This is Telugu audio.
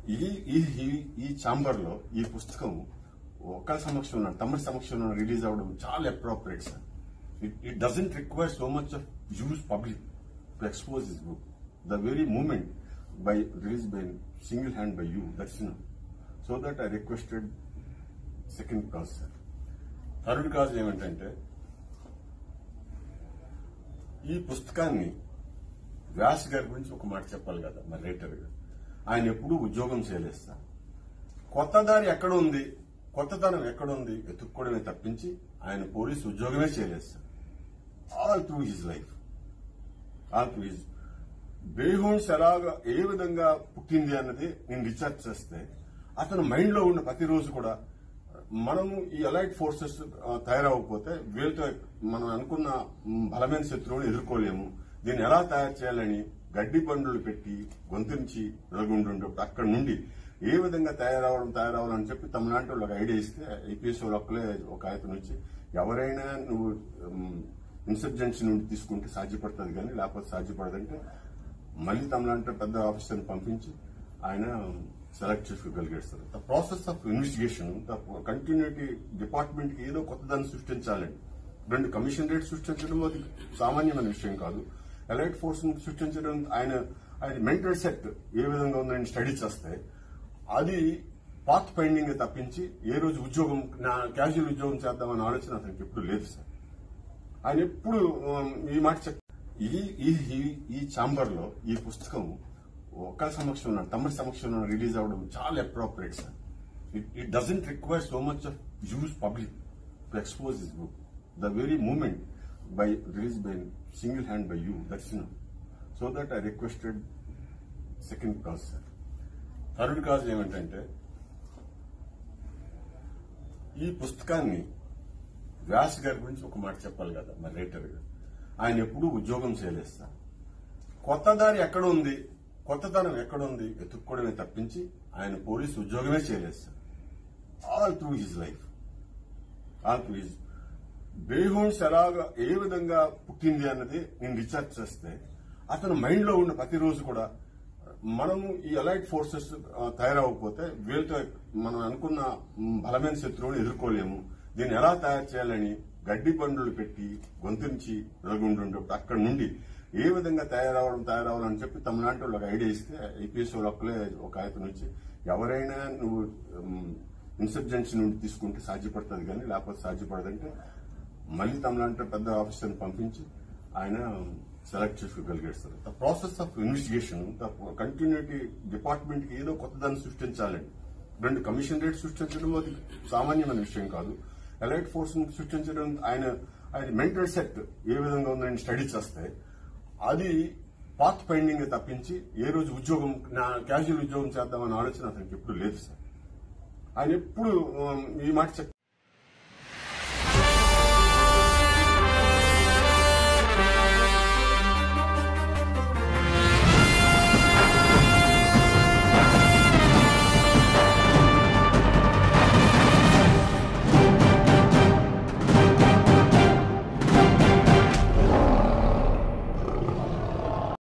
ఈ ఈ ఈ- ఈ ఛాంబర్ లో ఈ పుస్తకం ఒక సమక్షంలో తమిళ సమక్షంలో రిలీజ్ అవ్వడం చాలా appropriate sir it doesn't require so much of use public to expose this book the very moment by release by single hand by you that's no so that I requested second cause sir third cause ఏమిటంటే ఈ పుస్తకాన్ని వ్యాస్ గారి గురించి ఒక మాట చెప్పాలి కదా మరి రేటర్ గా ఆయన ఎప్పుడూ ఉద్యోగం చేయలేదు సార్ కొత్త దారి ఎక్కడ ఉంది కొత్తదనం ఎక్కడ ఉంది వెతుక్కోవడమే తప్పించి ఆయన పోలీసు ఉద్యోగమే చేయలేదు sir all through his life all through his బేహోన్స్ ఎలాగా ఏ విధంగా పుట్టింది అన్నది నేను రీసెర్చ్ చేస్తే అతను మైండ్ లో ఉన్న ప్రతిరోజు కూడా మనము ఈ అలైట్ ఫోర్సెస్ తయారవకపోతే వీళ్ళతో మనం అనుకున్న మ్, బలమైన శత్రువుని ఎదుర్కోలేము దీన్ని ఎలా తయారు చేయాలని గడ్డి బండ్లు పెట్టి గొంతురించి నలుగుంటుంటే అక్కడ నుండి ఏ విధంగా తయారవడం తయారవ్వాలని చెప్పి తమలాంటి వాళ్ళకి ఐడియా ఇస్తే ఐపీఎస్ వాళ్ళు ఒక్కలే ఒక ఆయన నుంచి ఎవరైనా నువ్వు ఇన్సర్జెన్సీ నుండి తీసుకుంటే సాధ్యపడుతుంది కానీ లేకపోతే సాధ్యపడదంటే మళ్ళీ తమలాంటి పెద్ద ఆఫీసర్ని పంపించి ఆయన సెలెక్ట్ చేసుకోగలిగాడు sir the process of investigation the continuity department కి ఏదో కొత్తదాన్ని సృష్టించాలండి రెండు కమిషన్ రేట్ సృష్టించడం అది సామాన్యమైన విషయం కాదు ఎలైట్ ఫోర్స్ సృష్టించడం ఆయన ఆయన మెంటల్ సెట్ ఏ విధంగా ఉందని స్టడీ చేస్తే అది పాత్ ఫైండింగ్ తప్పించి ఏ రోజు ఉద్యోగం నా క్యాజువల్ ఉద్యోగం చేద్దామన్న ఆలోచన అతనికి ఎప్పుడు లేదు సార్ ఆయన ఎప్పుడు ఉమ్, ఈ మాట చెప్ ఈ ఈ ఈ- ఈ ఛాంబర్ లో ఈ పుస్తకం ఒక సమక్షంలో తమిళ సమక్షంలో రిలీజ్ అవ్వడం చాలా appropriate sir it doesn't require so much of use public to expose this book the very moment by release by single hand by you that's no so that I requested second cause sir third cause ఏమిటంటే ఈ పుస్తకాన్ని వ్యాస్ గారి గురించి ఒక మాట చెప్పాలి కదా మరి రేటర్ గా ఆయన ఎప్పుడూ ఉద్యోగం చేయలేదు సార్ కొత్త దారి ఎక్కడ ఉంది కొత్తదనం ఎక్కడ ఉంది వెతుక్కోవడమే తప్పించి ఆయన పోలీసు ఉద్యోగమే చేయలేదు sir all through his life all through his బేహోన్స్ ఎలాగా ఏ విధంగా పుట్టింది అన్నది నేను రీసెర్చ్ చేస్తే అతను మైండ్ లో ఉన్న ప్రతిరోజు కూడా మనము ఈ అలైట్ ఫోర్సెస్ తయారవకపోతే వీళ్ళతో మనం అనుకున్న మ్, బలమైన శత్రువుని ఎదుర్కోలేము దీన్ని ఎలా తయారు చేయాలని గడ్డి బండ్లు పెట్టి గొంతురించి నలుగుంటుంటే అక్కడ నుండి ఏ విధంగా తయారవడం తయారవ్వాలని చెప్పి తమలాంటి వాళ్ళకి ఐడియా ఇస్తే ఐపీఎస్ వాళ్ళు ఒక్కలే ఒక ఆయన నుంచి ఎవరైనా నువ్వు ఇన్సర్జెన్సీ నుండి తీసుకుంటే సాధ్యపడుతుంది కానీ లేకపోతే సాధ్యపడదంటే మళ్ళీ తమలాంటి పెద్ద ఆఫీసర్ని పంపించి ఆయన సెలెక్ట్ చేసుకోగలిగాడు sir the process of investigation the continuity department కి ఏదో కొత్తదాన్ని సృష్టించాలండి రెండు కమిషన్ రేట్ సృష్టించడం అది సామాన్యమైన విషయం కాదు ఎలైట్ ఫోర్స్ సృష్టించడం ఆయన ఆయన మెంటల్ సెట్ ఏ విధంగా ఉందని స్టడీ చేస్తే అది పాత్ ఫైండింగ్ తప్పించి ఏ రోజు ఉద్యోగం నా క్యాజువల్ ఉద్యోగం చేద్దామన్న ఆలోచన అతనికి ఎప్పుడు లేదు సార్ ఆయన ఎప్పుడు ఉమ్, ఈ మాట చెప్